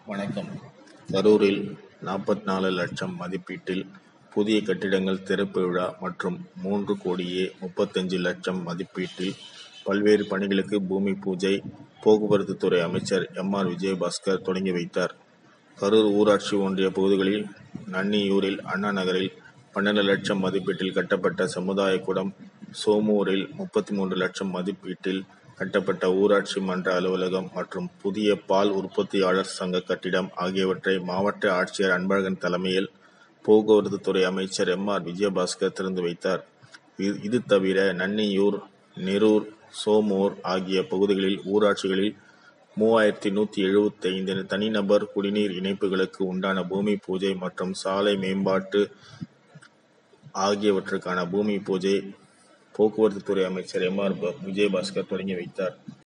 வணக்கம் கரூரில் நாற்பத்தி நாலு லட்சம் மதிப்பீட்டில் புதிய கட்டிடங்கள் திறப்பு விழா மற்றும் மூன்று கோடியே முப்பத்தஞ்சு லட்சம் மதிப்பீட்டில் பல்வேறு பணிகளுக்கு பூமி பூஜை போக்குவரத்து துறை அமைச்சர் எம் ஆர் விஜயபாஸ்கர் தொடங்கி வைத்தார் கரூர் ஊராட்சி ஒன்றிய பகுதிகளில் நன்னியூரில் அண்ணா நகரில் பன்னெண்டு லட்சம் மதிப்பீட்டில் கட்டப்பட்ட சமுதாய கூடம் சோமூரில் முப்பத்தி மூன்று லட்சம் மதிப்பீட்டில் கட்டப்பட்ட ஊராட்சி மன்ற அலுவலகம் மற்றும் புதிய பால் உற்பத்தியாளர் சங்க கட்டிடம் ஆகியவற்றை மாவட்ட ஆட்சியர் அன்பழகன் தலைமையில் போக்குவரத்து துறை அமைச்சர் எம் ஆர் விஜயபாஸ்கர் திறந்து வைத்தார் இது இது தவிர நன்னியூர் நெரூர் சோமூர் ஆகிய பகுதிகளில் ஊராட்சிகளில் மூவாயிரத்தி நூற்றி எழுபத்தைந்து தனிநபர் குடிநீர் இணைப்புகளுக்கு உண்டான பூமி பூஜை மற்றும் சாலை மேம்பாட்டு ஆகியவற்றுக்கான பூமி பூஜை போக்குவரத்து துறை அமைச்சர் எம் ஆர் விஜயபாஸ்கர் தொடங்கி வைத்தார்